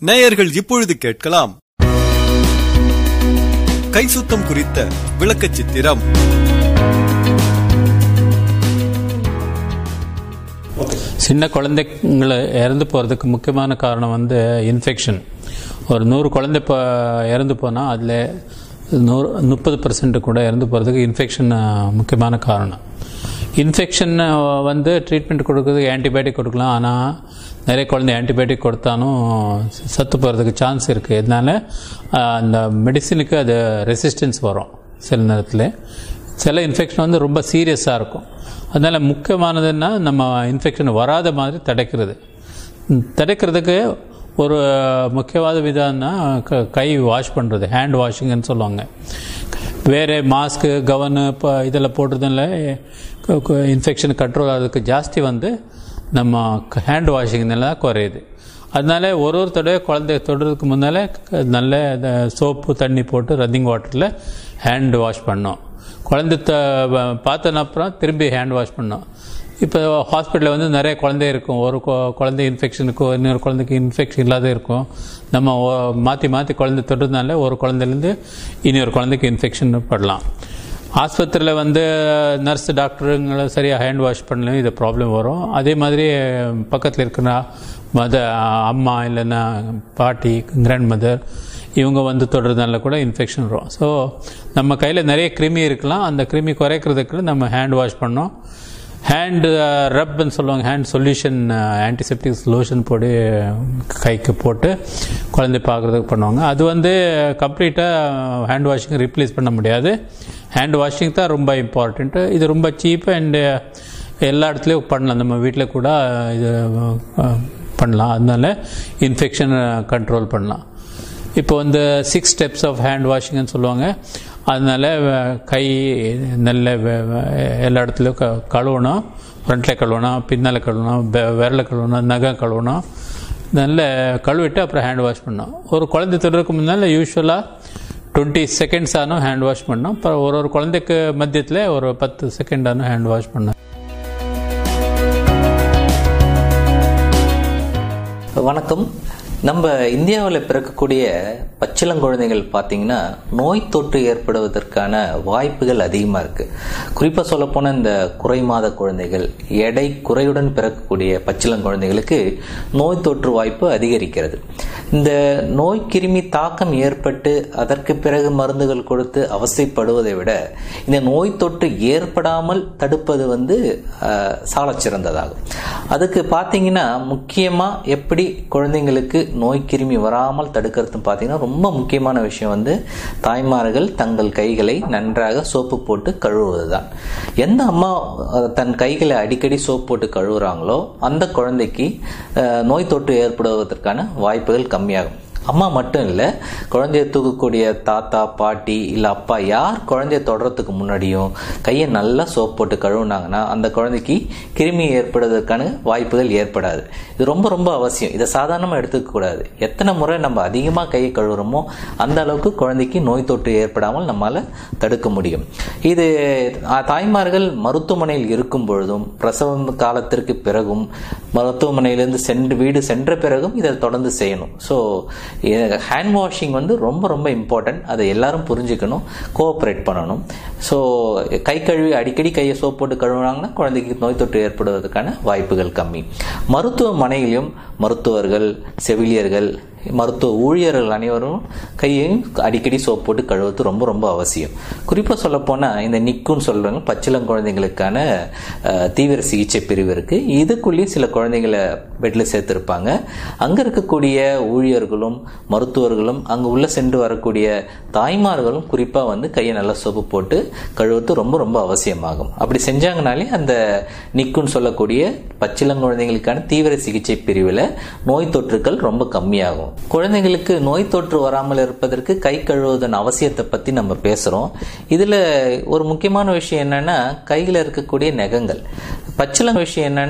நேயர்கள் இப்பொழுது கேட்கலாம் கை சுத்தம் குறித்த விளக்கச் சித்திரம் சின்ன குழந்தைங்களை இறந்து போகிறதுக்கு முக்கியமான காரணம் வந்து இன்ஃபெக்ஷன் ஒரு நூறு குழந்தை இப்போ இறந்து போனால் அதில் நூறு முப்பது பர்சன்ட் கூட இறந்து போகிறதுக்கு இன்ஃபெக்ஷன் முக்கியமான காரணம் இன்ஃபெக்ஷன் வந்து ட்ரீட்மெண்ட் கொடுக்கறதுக்கு ஆன்டிபயோட்டிக் கொடுக்கலாம் ஆனால் நிறைய குழந்தை ஆன்டிபயோட்டிக் கொடுத்தாலும் சத்து போகிறதுக்கு சான்ஸ் இருக்குது இதனால ஆஹ், அந்த மெடிசினுக்கு அது ரெசிஸ்டன்ஸ் வரும் சில நேரத்தில் சில இன்ஃபெக்ஷன் வந்து ரொம்ப சீரியஸாக இருக்கும் அதனால் முக்கியமானதுன்னா நம்ம இன்ஃபெக்ஷன் வராத மாதிரி தடுக்கிறது ம், தடுக்கிறதுக்கு ஒரு முக்கியவாத விதம்னா க- கை வாஷ் பண்ணுறது ஹேண்ட் வாஷிங்னு சொல்லுவாங்க வேறு மாஸ்க்கு கவனு இப்போ இதில் போடுறதுனால இன்ஃபெக்ஷன் கண்ட்ரோல் ஆகிறதுக்கு ஜாஸ்தி வந்து நம்ம ஹேண்ட் வாஷிங்னால தான் குறையுது அதனால ஒரு ஒரு தடவை குழந்தைய தொடுறதுக்கு முன்னால் நல்ல சோப்பு தண்ணி போட்டு ரன்னிங் வாட்டரில் ஹேண்ட் வாஷ் பண்ணோம் குழந்தை த பார்த்தன அப்புறம் திரும்பி ஹேண்ட் வாஷ் பண்ணோம் இப்போ ஹாஸ்பிட்டலில் வந்து நிறைய குழந்தை இருக்கும் ஒரு கொ- குழந்தை இன்ஃபெக்ஷனுக்கு இன்னொரு குழந்தைக்கு இன்ஃபெக்ஷன் இல்லாத இருக்கும் நம்ம ஒ- மாற்றி மாற்றி குழந்தை தொடுறதுனால ஒரு குழந்தைலேருந்து இன்னொரு குழந்தைக்கு இன்ஃபெக்ஷன் படலாம் ஆஸ்பத்திரியில் வந்து நர்ஸ் டாக்டருங்களை சரியாக ஹேண்ட் வாஷ் பண்ணலையும் இது ப்ராப்ளம் வரும் அதே மாதிரி பக்கத்தில் இருக்கிற மத அம்மா இல்லைன்னா பாட்டி கிராண்ட் மதர் இவங்க வந்து தொடுறதுனால கூட இன்ஃபெக்ஷன் வரும் ஸோ நம்ம கையில் நிறைய கிருமி இருக்கலாம் அந்த கிருமி குறைக்கிறதுக்கு நம்ம ஹேண்ட் வாஷ் பண்ணோம் ஹேண்டு ரப்னு சொல்லுவாங்க ஹேண்ட் சொல்யூஷன் ஆன்டிசெப்டிக் லோஷன் போட்டு கைக்கு போட்டு குழந்தை பார்க்குறதுக்கு பண்ணுவாங்க அது வந்து கம்ப்ளீட்டாக ஹேண்ட் வாஷிங் ரீப்ளேஸ் பண்ண முடியாது ஹேண்ட் வாஷிங் தான் ரொம்ப இம்பார்ட்டண்ட்டு இது ரொம்ப சீப்பு அண்டு எல்லா இடத்துலையும் பண்ணலாம் நம்ம வீட்டில் கூட இது அஹ், பண்ணலாம் அதனால இன்ஃபெக்ஷன் கண்ட்ரோல் பண்ணலாம் இப்போ வந்து சிக்ஸ் ஸ்டெப்ஸ் ஆஃப் ஹேண்ட் வாஷிங்னு சொல்லுவாங்க அதனால அஹ், கை நல்ல வெ- வெ- எல்லா இடத்துலையும் க கழுவணும் ஃப்ரண்ட்டில் கழுவணும் பின்னால் கழுவணும் வெ- விரல கழுவணும் நகம் கழுவணும் நல்ல கழுவிட்டு அப்புறம் ஹேண்ட் வாஷ் பண்ணணும் ஒரு குழந்தை தொடருக்கு முன்னால் யூஸ்வலாக டுவெண்ட்டி செகண்ட்ஸ் ஆனும் ஹேண்ட் வாஷ் பண்ணோம் அப்புறம் ஒரு ஒரு குழந்தைக்கு மத்தியத்தில் ஒரு பத்து செகண்ட் ஆனும் ஹேண்ட் வாஷ் பண்ணோம் வணக்கம் நம்ம இந்தியாவில் பிறக்கக்கூடிய பச்சிளங்குழந்தைகள் பார்த்தீங்கன்னா நோய் தொற்று ஏற்படுவதற்கான வாய்ப்புகள் அதிகமாக இருக்கு குறிப்பாக சொல்லப்போனால் இந்த குறை மாத குழந்தைகள் எடை குறையுடன் பிறக்கக்கூடிய பச்சிளங்குழந்தைகளுக்கு நோய் தொற்று வாய்ப்பு அதிகரிக்கிறது இந்த நோய் கிருமி தாக்கம் ஏற்பட்டு அதற்கு பிறகு மருந்துகள் கொடுத்து அவசைப்படுவதை விட இந்த நோய் தொற்று ஏற்படாமல் தடுப்பது வந்து சாலச் சிறந்ததாகும் அதுக்கு பார்த்தீங்கன்னா முக்கியமாக எப்படி குழந்தைங்களுக்கு நோய் கிருமி வராமல் தடுக்கிறது பார்த்தீங்கன்னா ரொம்ப முக்கியமான விஷயம் வந்து தாய்மார்கள் தங்கள் கைகளை நன்றாக சோப்பு போட்டு கழுவுவது தான் எந்த அம்மா அஹ், தன் கைகளை அடிக்கடி சோப்பு போட்டு கழுவுறாங்களோ அந்த குழந்தைக்கு அஹ், நோய் தொற்று ஏற்படுவதற்கான வாய்ப்புகள் கம்மியாகும் அம்மா மட்டும் இல்லை குழந்தைய தூக்கக்கூடிய தாத்தா பாட்டி இல்லை அப்பா யார் குழந்தைய தொடுறதுக்கு முன்னாடியும் கையை நல்லா சோப் போட்டு கழுவுனாங்கன்னா அந்த குழந்தைக்கு கிருமி ஏற்படுவதற்கான வாய்ப்புகள் ஏற்படாது இது ரொம்ப ரொம்ப அவசியம் இதை சாதாரணமாக எடுத்துக்கக்கூடாது எத்தனை முறை நம்ம அதிகமாக கையை கழுவுறோமோ அந்த அளவுக்கு குழந்தைக்கு நோய் தொற்று ஏற்படாமல் நம்மால் தடுக்க முடியும் இது அஹ், தாய்மார்கள் மருத்துவமனையில் இருக்கும் பொழுதும் பிரசவம் காலத்திற்கு பிறகும் மருத்துவமனையிலிருந்து சென்று வீடு சென்ற பிறகும் இதை தொடர்ந்து செய்யணும் ஸோ ஹேண்ட் வாஷிங் வந்து ரொம்ப ரொம்ப இம்பார்ட்டன்ட் அதை எல்லாரும் புரிஞ்சுக்கணும் கோஆப்ரேட் பண்ணணும் ஸோ கை கழுவி அடிக்கடி கையை சோப் போட்டு கழுவுனாங்கன்னா குழந்தைக்கு நோய் தொற்று ஏற்படுவதற்கான வாய்ப்புகள் கம்மி மருத்துவமனையிலும் மருத்துவர்கள் செவிலியர்கள் மருத்துவ ஊழியர்கள் அனைவரும் கையையும் அடிக்கடி சோப் போட்டு கழுவுறது ரொம்ப ரொம்ப அவசியம் குறிப்பாக சொல்லப்போனால் இந்த நிக்குன்னு சொல்கிறாங்க பச்சிளம் குழந்தைங்களுக்கான அஹ், தீவிர சிகிச்சை பிரிவு இருக்குது இதுக்குள்ளேயும் சில குழந்தைங்களை பெட்டில் சேர்த்துருப்பாங்க அங்கே இருக்கக்கூடிய ஊழியர்களும் மருத்துவர்களும் அங்கே உள்ளே சென்று வரக்கூடிய தாய்மார்களும் குறிப்பாக வந்து கையை நல்லா சோப்பு போட்டு கழுவுறது ரொம்ப ரொம்ப அவசியமாகும் அப்படி செஞ்சாங்கனாலே அந்த நிக்குன்னு சொல்லக்கூடிய பச்சிளங்குழந்தைகளுக்கான தீவிர சிகிச்சை பிரிவில் நோய் தொற்றுக்கள் ரொம்ப கம்மியாகும் குழந்தைங்களுக்கு நோய் தொற்று வராமல் இருப்பதற்கு கை கழுவுவதன் அவசியத்தை பற்றி நம்ம பேசுகிறோம் இதில் ஒரு முக்கியமான விஷயம் என்னன்னா கையில் இருக்கக்கூடிய நகங்கள் பச்சிளம் விஷயம் என்னன்னா